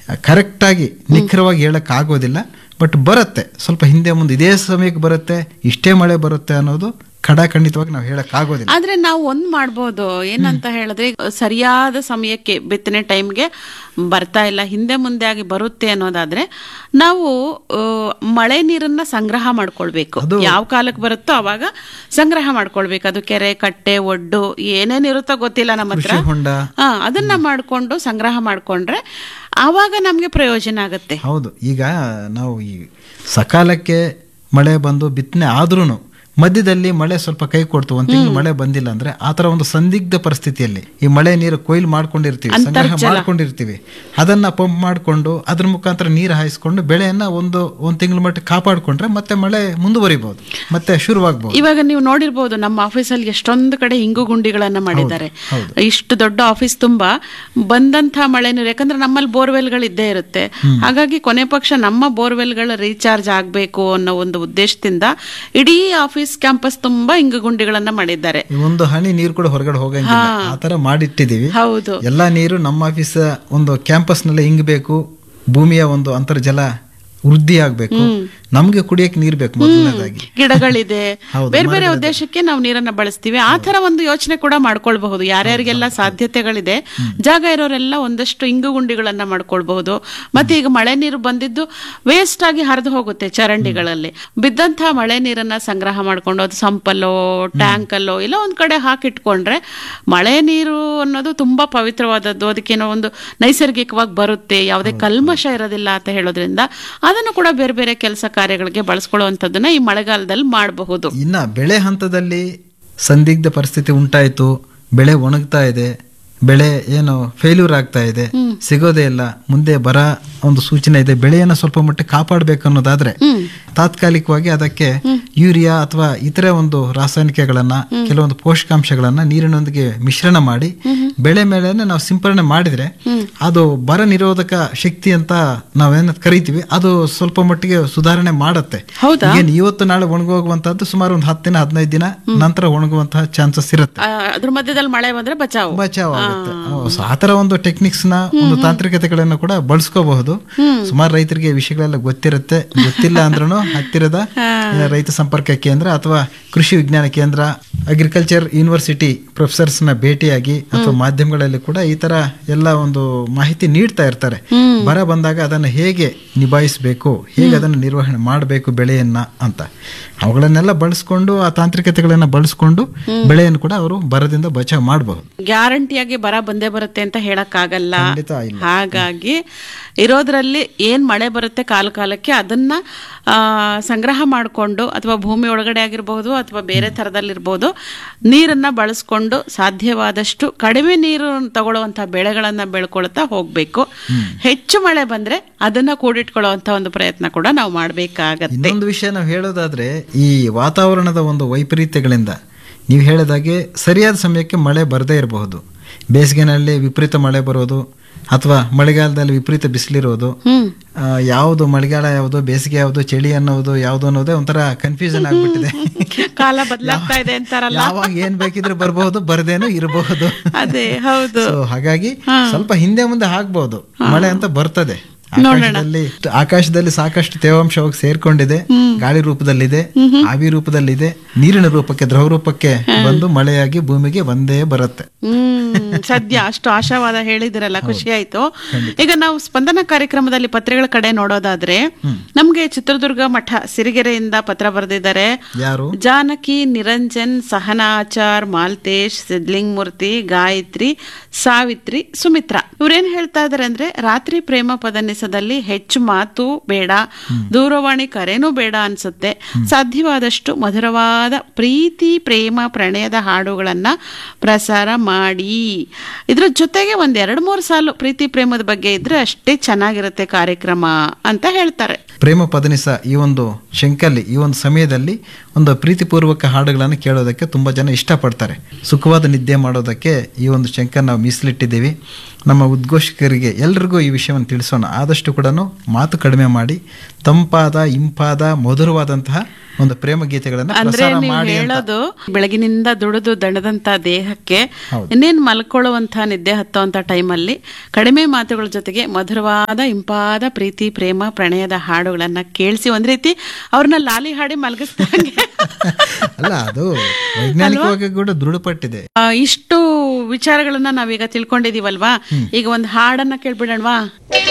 ಕರೆಕ್ಟಾಗಿ ನಿಖರವಾಗಿ ಹೇಳಕ್ ಆಗೋದಿಲ್ಲ ಬಟ್ ಬರುತ್ತೆ ಸ್ವಲ್ಪ ಹಿಂದೆ ಮುಂದೆ ಇದೇ ಸಮಯಕ್ಕೆ ಬರುತ್ತೆ ಇಷ್ಟೇ ಮಳೆ ಬರುತ್ತೆ ಅನ್ನೋದು ಖಡಾಖಂಡಿತವಾಗಿ ನಾವು ಹೇಳಕ್ ಆಗೋದಿಲ್ಲ ಆದ್ರೆ ನಾವು ಒಂದ್ ಮಾಡ್ಬೋದು ಏನಂತ ಹೇಳಿದ್ರೆ ಸರಿಯಾದ ಸಮಯಕ್ಕೆ ಬಿತ್ತನೆ ಟೈಮ್ಗೆ ಬರ್ತಾ ಇಲ್ಲ ಹಿಂದೆ ಮುಂದೆ ಆಗಿ ಬರುತ್ತೆ ಅನ್ನೋದಾದ್ರೆ ನಾವು ಆ, ಮಳೆ ನೀರನ್ನ ಸಂಗ್ರಹ ಮಾಡ್ಕೊಳ್ಬೇಕು ಯಾವ ಕಾಲಕ್ಕೆ ಬರುತ್ತೋ ಅವಾಗ ಸಂಗ್ರಹ ಮಾಡ್ಕೊಳ್ಬೇಕು ಅದು ಕೆರೆ ಕಟ್ಟೆ ಒಡ್ಡು ಏನೇನಿರುತ್ತೋ ಗೊತ್ತಿಲ್ಲ ನಮ್ಮ ಹತ್ರ ಕೃಷಿ ಹೊಂಡ ಹಾ ಅದನ್ನ ಮಾಡ್ಕೊಂಡು ಸಂಗ್ರಹ ಮಾಡ್ಕೊಂಡ್ರೆ ಆವಾಗ ನಮ್ಗೆ ಪ್ರಯೋಜನ ಆಗುತ್ತೆ ಹೌದು ಈಗ ನಾವು ಈ ಸಕಾಲಕ್ಕೆ ಮಳೆ ಬಂದು ಬಿತ್ತನೆ ಆದ್ರೂ ಮಧ್ಯದಲ್ಲಿ ಮಳೆ ಸ್ವಲ್ಪ ಕೈ ಕೊಡ್ತು ಒಂದ್ ತಿಂಗಳು ಮಳೆ ಬಂದಿಲ್ಲ ಅಂದ್ರೆ ಆ ತರ ಒಂದು ಸಂದಿಗ್ಧ ಪರಿಸ್ಥಿತಿಯಲ್ಲಿ ಈ ಮಳೆ ನೀರು ಕೊಯ್ಲು ಮಾಡ್ಕೊಂಡಿರ್ತೀವಿ ಸಂಗ್ರಹ ಮಾಡ್ಕೊಂಡಿರ್ತೀವಿ ಅದನ್ನ ಪಂಪ್ ಮಾಡ್ಕೊಂಡು ಅದ್ರ ಮುಖಾಂತರ ನೀರು ಹಾಯಿಸ್ಕೊಂಡು ಬೆಳೆಯನ್ನ ಒಂದು ಒಂದ್ ತಿಂಗಳ ಮಟ್ಟ ಕಾಪಾಡ್ಕೊಂಡ್ರೆ ಮತ್ತೆ ಮಳೆ ಮುಂದುವರಿಬಹುದು ಮತ್ತೆ ಶುರುವಾಗಬಹುದು ಇವಾಗ ನೀವು ನೋಡಿರ್ಬೋದು ನಮ್ಮ ಆಫೀಸಲ್ಲಿ ಎಷ್ಟೊಂದು ಕಡೆ ಹಿಂಗು ಗುಂಡಿಗಳನ್ನ ಮಾಡಿದ್ದಾರೆ ಇಷ್ಟು ದೊಡ್ಡ ಆಫೀಸ್ ತುಂಬಾ ಬಂದಂತ ಮಳೆ ನೀರು ಯಾಕಂದ್ರೆ ನಮ್ಮಲ್ಲಿ ಬೋರ್ವೆಲ್ಗಳು ಇದ್ದೇ ಇರುತ್ತೆ ಹಾಗಾಗಿ ಕೊನೆ ಪಕ್ಷ ನಮ್ಮ ಬೋರ್ವೆಲ್ಗಳ ರೀಚಾರ್ಜ್ ಆಗ್ಬೇಕು ಅನ್ನೋ ಒಂದು ಉದ್ದೇಶದಿಂದ ಇಡೀ ಆಫೀಸ್ ಕ್ಯಾಂಪಸ್ ತುಂಬಾ ಹಿಂಗು ಗುಂಡಿಗಳನ್ನ ಮಾಡಿದ್ದಾರೆ ಒಂದು ಹನಿ ನೀರು ಕೂಡ ಹೊರಗಡೆ ಹೋಗಂಗಿಲ್ಲ ಆ ತರ ಮಾಡಿಟ್ಟಿದೀವಿ ಹೌದು ಎಲ್ಲಾ ನೀರು ನಮ್ಮ ಆಫೀಸ್ ಒಂದು ಕ್ಯಾಂಪಸ್ ನಲ್ಲಿ ಹಿಂಗಬೇಕು ಭೂಮಿಯ ಒಂದು ಅಂತರ್ಜಲ ವೃದ್ಧಿ ಆಗ್ಬೇಕು ನಮ್ಗೆ ಕುಡಿಯಕ್ಕೆ ನೀರ್ ಬೇಕು ಮೊದಲನೇದಾಗಿ ಗಿಡಗಳಿದೆ ಹೌದು, ಬೇರೆ ಬೇರೆ ಉದ್ದೇಶಕ್ಕೆ ನಾವು ನೀರನ್ನ ಬಳಸ್ತೀವಿ ಆ ತರ ಒಂದು ಯೋಚನೆ ಕೂಡ ಮಾಡ್ಕೊಳ್ಬಹುದು ಯಾರ್ಯಾರಿಗೆಲ್ಲ ಸಾಧ್ಯತೆಗಳಿದೆ ಜಾಗ ಇರೋರೆಲ್ಲ ಒಂದಷ್ಟು ಇಂಗು ಗುಂಡಿಗಳನ್ನ ಮಾಡ್ಕೊಳ್ಬಹುದು ಮತ್ತೆ ಈಗ ಮಳೆ ನೀರು ಬಂದಿದ್ದು ವೇಸ್ಟ್ ಆಗಿ ಹರಿದು ಹೋಗುತ್ತೆ ಚರಂಡಿಗಳಲ್ಲಿ ಬಿದ್ದಂತಹ ಮಳೆ ನೀರನ್ನ ಸಂಗ್ರಹ ಮಾಡ್ಕೊಂಡು ಅದು ಸಂಪಲ್ಲೋ ಟ್ಯಾಂಕಲ್ಲೋ ಇಲ್ಲ ಒಂದ್ ಕಡೆ ಹಾಕಿಟ್ಕೊಂಡ್ರೆ ಮಳೆ ನೀರು ಅನ್ನೋದು ತುಂಬಾ ಪವಿತ್ರವಾದದ್ದು ಅದಕ್ಕೇನೋ ಒಂದು ನೈಸರ್ಗಿಕವಾಗಿ ಬರುತ್ತೆ ಯಾವುದೇ ಕಲ್ಮಶ ಇರೋದಿಲ್ಲ ಅಂತ ಹೇಳೋದ್ರಿಂದ ಅದನ್ನು ಕೂಡ ಬೇರೆ ಬೇರೆ ಕೆಲಸ ಕಾರ್ಯಗಳಿಗೆ ಬಳಸ್ಕೊಳ್ಳುವಂಥದ್ದನ್ನ ಈ ಮಳೆಗಾಲದಲ್ಲಿ ಮಾಡಬಹುದು ಇನ್ನ ಬೆಳೆ ಹಂತದಲ್ಲಿ ಸಂದಿಗ್ಧ ಪರಿಸ್ಥಿತಿ ಉಂಟಾಯ್ತು ಬೆಳೆ ಒಣಗ್ತಾ ಇದೆ ಬೆಳೆ ಏನು ಫೇಲ್ಯೂರ್ ಆಗ್ತಾ ಇದೆ ಸಿಗೋದೇ ಇಲ್ಲ ಮುಂದೆ ಬರ ಒಂದು ಸೂಚನೆ ಇದೆ ಬೆಳೆಯನ್ನ ಸ್ವಲ್ಪ ಮಟ್ಟಿಗೆ ಕಾಪಾಡಬೇಕು ಅನ್ನೋದಾದ್ರೆ ತಾತ್ಕಾಲಿಕವಾಗಿ ಅದಕ್ಕೆ ಯೂರಿಯಾ ಅಥವಾ ಇತರೆ ಒಂದು ರಾಸಾಯನಿಕಗಳನ್ನ ಕೆಲವೊಂದು ಪೋಷಕಾಂಶಗಳನ್ನ ನೀರಿನೊಂದಿಗೆ ಮಿಶ್ರಣ ಮಾಡಿ ಬೆಳೆ ಮೇಲೆ ನಾವು ಸಿಂಪರಣೆ ಮಾಡಿದ್ರೆ ಅದು ಬರ ನಿರೋಧಕ ಶಕ್ತಿ ಅಂತ ನಾವೇನ ಕರಿತೀವಿ ಅದು ಸ್ವಲ್ಪ ಮಟ್ಟಿಗೆ ಸುಧಾರಣೆ ಮಾಡತ್ತೆ ಹೌದಾ? ಏನ್ ಇವತ್ತು ನಾಳೆ ಒಣಗೋಗುವಂತಹದ್ದು ಸುಮಾರು ಒಂದು ಹತ್ತು ದಿನ ಹದಿನೈದು ದಿನ ನಂತರ ಒಣಗುವಂತಹ ಚಾನ್ಸಸ್ ಇರುತ್ತೆ ಆ, ಅದ್ರ ಮಧ್ಯದಲ್ಲಿ ಮಳೆ ಬಂದ್ರೆ ಬಚಾವು ಬಚಾವ್ ಆಗುತ್ತೆ ಹೌದು. ಸೊ ಆತರ ಒಂದು ಟೆಕ್ನಿಕ್ಸ್ ನ ಒಂದು ತಾಂತ್ರಿಕತೆಗಳನ್ನ ಕೂಡ ಬಳಸ್ಕೋಬಹುದು ಸುಮಾರು ರೈತರಿಗೆ ಈ ವಿಷಯಗಳೆಲ್ಲ ಗೊತ್ತಿರುತ್ತೆ ಗೊತ್ತಿಲ್ಲ ಅಂದ್ರೂ ಹತ್ತಿರದ ರೈತ ಸಂಪರ್ಕ ಕೇಂದ್ರ ಅಥವಾ ಕೃಷಿ ವಿಜ್ಞಾನ ಕೇಂದ್ರ ಅಗ್ರಿಕಲ್ಚರ್ ಯೂನಿವರ್ಸಿಟಿ ಪ್ರೊಫೆಸರ್ಸ್ ನ ಭೇಟಿಯಾಗಿ ಅಥವಾ ಮಾಧ್ಯಮಗಳಲ್ಲಿ ಕೂಡ ಈ ತರ ಎಲ್ಲ ಒಂದು ಮಾಹಿತಿ ನೀಡ್ತಾ ಇರ್ತಾರೆ ಬರ ಬಂದಾಗ ಅದನ್ನು ಹೇಗೆ ನಿಭಾಯಿಸಬೇಕು ಹೇಗೆ ಅದನ್ನು ನಿರ್ವಹಣೆ ಮಾಡಬೇಕು ಬೆಳೆಯನ್ನ ಅಂತ ಅವುಗಳನ್ನೆಲ್ಲ ಬಳಸ್ಕೊಂಡು ಆ ತಾಂತ್ರಿಕತೆಗಳನ್ನ ಬಳಸ್ಕೊಂಡು ಬೆಳೆಯನ್ನು ಕೂಡ ಅವರು ಬರದಿಂದ ಬಚಾವ್ ಮಾಡಬಹುದು ಗ್ಯಾರಂಟಿಯಾಗಿ ಬರ ಬಂದೇ ಬರುತ್ತೆ ಅಂತ ಹೇಳಕ್ಕಾಗಲ್ಲ ಖಂಡಿತ ಇಲ್ಲ. ಹಾಗಾಗಿ ಇರೋದ್ರಲ್ಲಿ ಏನ್ ಮಳೆ ಬರುತ್ತೆ ಕಾಲ ಕಾಲಕ್ಕೆ ಅದನ್ನ ಆ, ಸಂಗ್ರಹ ಮಾಡಿಕೊಂಡು ಅಥವಾ ಭೂಮಿ ಒಳಗಡೆ ಆಗಿರ್ಬೋದು ಅಥವಾ ಬೇರೆ ಥರದಲ್ಲಿರ್ಬೋದು ನೀರನ್ನ ಬಳಸ್ಕೊಂಡು ಸಾಧ್ಯವಾದಷ್ಟು ಕಡಿಮೆ ನೀರು ತಗೊಳ್ಳುವಂತಹ ಬೆಳೆಗಳನ್ನ ಬೆಳ್ಕೊಳ್ತಾ ಹೋಗ್ಬೇಕು ಹೆಚ್ಚು ಮಳೆ ಬಂದ್ರೆ ಅದನ್ನ ಕೂಡಿಟ್ಕೊಳ್ಳುವಂತ ಒಂದು ಪ್ರಯತ್ನ ಕೂಡ ನಾವು ಮಾಡ್ಬೇಕಾಗತ್ತೆ ಇನ್ನೊಂದು ವಿಷಯ ನಾವು ಹೇಳೋದಾದ್ರೆ ಈ ವಾತಾವರಣದ ಒಂದು ವೈಪರೀತ್ಯಗಳಿಂದ ನೀವು ಹೇಳಿದಾಗೆ ಸರಿಯಾದ ಸಮಯಕ್ಕೆ ಮಳೆ ಬರದೇ ಇರಬಹುದು ಬೇಸಿಗೆನಲ್ಲಿ ವಿಪರೀತ ಮಳೆ ಬರೋದು ಅಥವಾ ಮಳೆಗಾಲದಲ್ಲಿ ವಿಪರೀತ ಬಿಸಿಲಿರೋದು ಹ್ಮ್ ಆ, ಯಾವುದು ಮಳೆಗಾಲ ಯಾವುದು ಬೇಸಿಗೆ ಯಾವುದು ಚಳಿ ಅನ್ನೋದು ಯಾವುದು ಅನ್ನೋದೇ ಒಂಥರ ಕನ್ಫ್ಯೂಷನ್ ಆಗ್ಬಿಟ್ಟಿದೆ ಕಾಲ ಬದಲಾಗ್ತಾ ಇದೆ ಅಂತಾರಲ್ಲ ಯಾವಾಗ ಏನ್ ಬೇಕಿದ್ರೆ ಬರಬಹುದು ಬರದೇನು ಇರಬಹುದು ಅದೇ ಹೌದು ಸೊ ಹಾಗಾಗಿ ಸ್ವಲ್ಪ ಹಿಂದೆ ಮುಂದೆ ಆಗ್ಬಹುದು ಮಳೆ ಅಂತ ಬರ್ತದೆ ಆಕಾಶದಲ್ಲಿ ಆಕಾಶದಲ್ಲಿ ಸಾಕಷ್ಟು ತೇವಾಂಶ ಹೋಗಿ ಸೇರ್ಕೊಂಡಿದೆ ಗಾಳಿ ರೂಪದಲ್ಲಿದೆ ಆವಿ ರೂಪದಲ್ಲಿದೆ ನೀರಿನ ರೂಪಕ್ಕೆ ದ್ರವ ರೂಪಕ್ಕೆ ಬಂದು ಮಳೆಯಾಗಿ ಭೂಮಿಗೆ ಬಂದೇ ಬರುತ್ತೆ ಹ್ಮ್ ಸದ್ಯ ಅಷ್ಟು ಆಶಾವಾದ ಹೇಳಿದಿರಲ್ಲ ಖುಷಿ ಆಯ್ತು ಈಗ ನಾವು ಸ್ಪಂದನ ಕಾರ್ಯಕ್ರಮದಲ್ಲಿ ಪತ್ರಿಕೆಗಳ ಕಡೆ ನೋಡೋದಾದ್ರೆ ನಮ್ಗೆ ಚಿತ್ರದುರ್ಗ ಮಠ ಸಿರಿಗೆರೆಯಿಂದ ಪತ್ರ ಬರೆದಿದ್ದಾರೆ ಯಾರು ಜಾನಕಿ ನಿರಂಜನ್ ಸಹನಾಚಾರ್ ಮಾಲ್ತೇಶ್ ಸಿದ್ಲಿಂಗ್ ಮೂರ್ತಿ ಗಾಯತ್ರಿ ಸಾವಿತ್ರಿ ಸುಮಿತ್ರಾ ಇವ್ರೇನ್ ಹೇಳ್ತಾ ಇದಾರೆ ಅಂದ್ರೆ ರಾತ್ರಿ ಪ್ರೇಮ ಪದನಿಸದಲ್ಲಿ ಹೆಚ್ಚು ಮಾತು ಬೇಡ ದೂರವಾಣಿ ಕರೆನೂ ಬೇಡ ಅನ್ಸುತ್ತೆ ಸಾಧ್ಯವಾದಷ್ಟು ಮಧುರವಾದ ಪ್ರೀತಿ ಪ್ರೇಮ ಪ್ರಣಯದ ಹಾಡುಗಳನ್ನ ಪ್ರಸಾರ ಮಾಡಿ ಇದ್ರ ಜೊತೆಗೆ ಒಂದ್ ಎರಡ್ ಮೂರು ಸಾಲು ಪ್ರೀತಿ ಪ್ರೇಮದ ಬಗ್ಗೆ ಇದ್ರೆ ಅಷ್ಟೇ ಚೆನ್ನಾಗಿರುತ್ತೆ ಕಾರ್ಯಕ್ರಮ ಅಂತ ಹೇಳ್ತಾರೆ ಪ್ರೇಮ ಪದನಿಸ ಈ ಒಂದು ಶಂಕಲ್ಲಿ ಈ ಒಂದು ಸಮಯದಲ್ಲಿ ಒಂದು ಪ್ರೀತಿಪೂರ್ವಕ ಹಾಡುಗಳನ್ನು ಕೇಳೋದಕ್ಕೆ ತುಂಬ ಜನ ಇಷ್ಟಪಡ್ತಾರೆ ಸುಖವಾದ ನಿದ್ದೆ ಮಾಡೋದಕ್ಕೆ ಈ ಒಂದು ಶಂಕ ನಾವು ಮೀಸಲಿಟ್ಟಿದ್ದೀವಿ ನಮ್ಮ ಉದ್ಘೋಷಕರಿಗೆ ಎಲ್ರಿಗೂ ಈ ವಿಷಯವನ್ನು ತಿಳಿಸೋಣ ಆದಷ್ಟು ಕೂಡ ಮಾತು ಕಡಿಮೆ ಮಾಡಿ ತಂಪಾದ ಇಂಪಾದ ಮಧುರವಾದಂತಹ ಒಂದು ಪ್ರೇಮ ಗೀತೆಗಳನ್ನ ಅಂದ್ರೆ ಪ್ರಸಾರ ನೀವು ಮಾಡಿ ಅಂತ. ಹೇಳೋದು ಬೆಳಗಿನಿಂದ ದುಡಿದು ದಣದಂತ ದೇಹಕ್ಕೆ ಹೌದು. ಇನ್ನೇನ್ ಮಲ್ಕೊಳ್ಳುವಂತ ನಿದ್ದೆ ಹತ್ತುವಂತ ಟೈಮಲ್ಲಿ ಕಡಿಮೆ ಮಾತುಗಳ ಜೊತೆಗೆ ಮಧುರವಾದ ಇಂಪಾದ ಪ್ರೀತಿ ಪ್ರೇಮ ಪ್ರಣಯದ ಹಾಡುಗಳನ್ನ ಕೇಳಿಸಿ ಒಂದ್ ರೀತಿ ಅವ್ರನ್ನ ಲಾಲಿ ಹಾಡಿ ಮಲಗಿಸ್ದಂಗೆ ಅಲ್ಲ ಅದು ವೈಜ್ಞಾನಿಕವಾಗಿ ಕೂಡ ದೃಢಪಟ್ಟಿದೆ ಆ, ಇಷ್ಟು ವಿಚಾರಗಳನ್ನ ನಾವೀಗ ತಿಳ್ಕೊಂಡಿದೀವಲ್ವಾ ಈಗ ಒಂದ್ ಹಾಡನ್ನ ಕೇಳ್ಬಿಡಣ್ವಾ